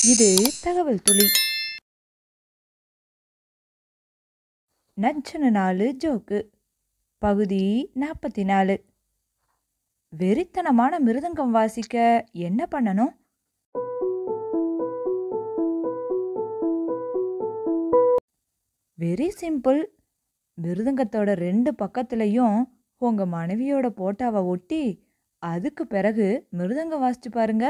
இது தகவல் துளி நச்சன நாலு ஜோக்கு பகுதி நாற்பத்தி நாலு வெறித்தனமான மிருதங்கம் வாசிக்க என்ன பண்ணணும் வெரி சிம்பிள் மிருதங்கத்தோட ரெண்டு பக்கத்துலயும் உங்க மனைவியோட போட்டாவை ஒட்டி அதுக்கு பிறகு மிருதங்கம் வாசிச்சு பாருங்க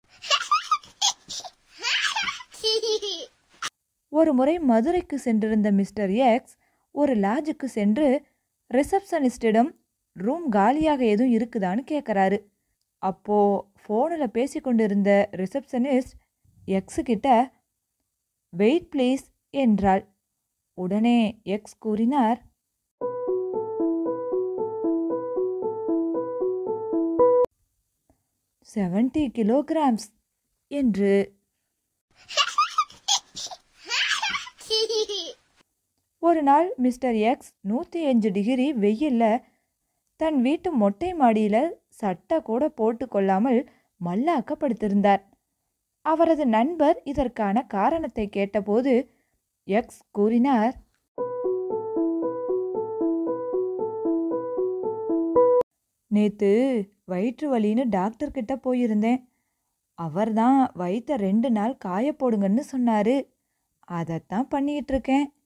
ஒரு முறை மதுரைக்கு சென்றிருந்த மிஸ்டர் எக்ஸ் ஒரு லாட்ஜுக்கு சென்று ரிசப்ஷனிஸ்டிடம் ரூம் காலியாக எதுவும் இருக்குதான்னு கேட்குறாரு அப்போ ஃபோனில் பேசி கொண்டிருந்த ரிசப்ஷனிஸ்ட் எக்ஸு கிட்ட வெயிட் ப்ளீஸ் என்றாள் உடனே எக்ஸ் கூறினார் செவன்டி கிலோகிராம்ஸ் என்று ஒரு நாள் மிஸ்டர் எக்ஸ் நூற்றி அஞ்சு டிகிரி வெயிலில் தன் வீட்டு மொட்டை மாடியில் சட்டை கூட போட்டு கொள்ளாமல் மல்லாக்க படுத்திருந்தார் அவரது நண்பர் இதற்கான காரணத்தை கேட்டபோது எக்ஸ் கூறினார் நேத்து வயிற்று வலின்னு டாக்டர் கிட்ட போயிருந்தேன் அவர்தான் வயிற்ற ரெண்டு நாள் காய போடுங்கன்னு சொன்னாரு அதைத்தான் பண்ணிக்கிட்டு இருக்கேன்